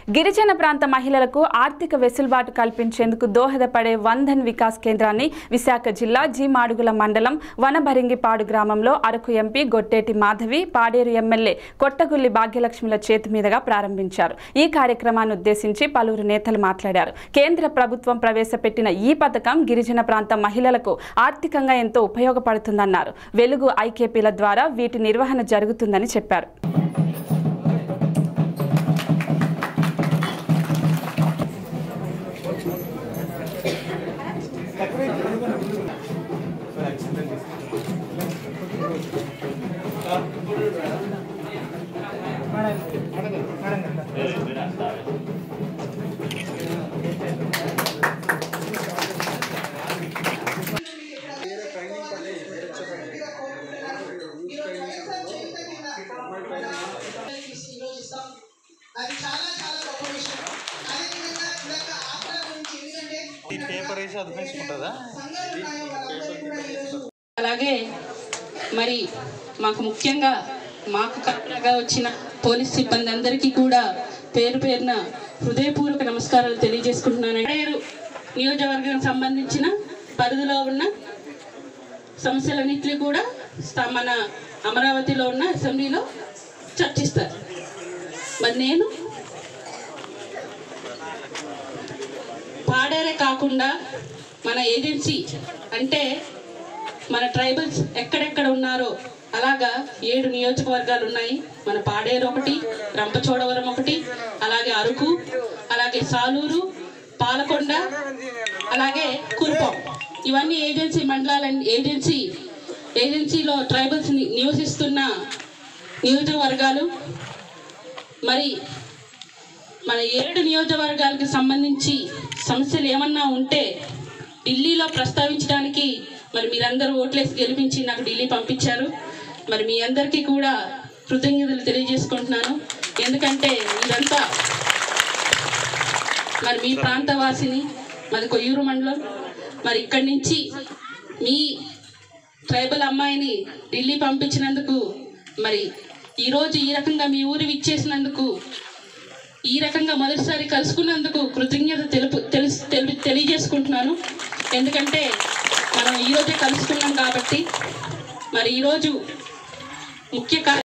గిరిజన ప్రాంత మహిళలకు ఆర్థిక వెసులుబాటు కల్పించేందుకు దోహదపడే వంధన్ వికాస్ కేంద్రాన్ని విశాఖ జిల్లా జీ మాడుగుల మండలం వనభరింగిపాడు గ్రామంలో అరకు ఎంపీ గొట్టేటి మాధవి పాడేరు ఎమ్మెల్యే కొట్టగుల్లి భాగ్యలక్ష్మిల చేతి మీదుగా ప్రారంభించారు ఈ కార్యక్రమాన్ని ఉద్దేశించి పలువురు నేతలు మాట్లాడారు కేంద్ర ప్రభుత్వం ప్రవేశపెట్టిన ఈ పథకం గిరిజన ప్రాంత మహిళలకు ఆర్థికంగా ఎంతో ఉపయోగపడుతుందన్నారు వెలుగు ఐకేపీల ద్వారా వీటి నిర్వహణ జరుగుతుందని చెప్పారు అది చాలా చాలా గొప్ప విషయం అదేవిధంగా ఇందాక ఆటల గురించి ఎందుకంటే ఈ పేపర్ వేసి అది వేసుకుంటుందా సంఘాలు ఉన్నాయో వాళ్ళందరూ కూడా ఈరోజు అలాగే మరి మాకు ముఖ్యంగా మాకు కాపలాగా వచ్చిన పోలీస్ సిబ్బంది అందరికీ కూడా పేరు పేరున హృదయపూర్వక నమస్కారాలు తెలియజేసుకుంటున్నాను ఏడు నియోజకవర్గం సంబంధించిన పరిధిలో ఉన్న సమస్యలన్నింటినీ కూడా స్థ- మన అమరావతిలో ఉన్న అసెంబ్లీలో చర్చిస్తారు మరి నేను పాడేరే కాకుండా మన ఏజెన్సీ అంటే మన ట్రైబల్స్ ఎక్కడెక్కడ ఉన్నారో అలాగా ఏడు నియోజకవర్గాలు ఉన్నాయి మన పాడేరు ఒకటి రంపచోడవరం ఒకటి అలాగే అరకు అలాగే సాలూరు పాలకొండ అలాగే కురుపం ఇవన్నీ ఏజెన్సీ మండలాలన్నీ ఏజెన్సీ ఏజెన్సీలో ట్రైబల్స్ ని- నివసిస్తున్న నియోజకవర్గాలు మరి మన ఏడు నియోజకవర్గాలకు సంబంధించి సమస్యలు ఏమన్నా ఉంటే ఢిల్లీలో ప్రస్తావించడానికి మరి మీరందరూ ఓట్లేసి గెలిపించి నాకు ఢిల్లీ పంపించారు మరి మీ అందరికీ కూడా కృతజ్ఞతలు తెలియజేసుకుంటున్నాను ఎందుకంటే మీరంతా మరి మీ ప్రాంతవాసిని మాది కొయ్యూరు మండలం మరి ఇక్కడి నుంచి మీ ట్రైబల్ అమ్మాయిని ఢిల్లీ పంపించినందుకు మరి ఈరోజు ఈ రకంగా మీ ఊరు విచ్చేసినందుకు ఈ రకంగా మొదటిసారి కలుసుకున్నందుకు కృతజ్ఞత తెలుపు తెలుసు తెలి తెలియజేసుకుంటున్నాను ఎందుకంటే మనం ఈరోజే కలుసుకున్నాం కాబట్టి మరి ఈరోజు ముఖ్య కార్య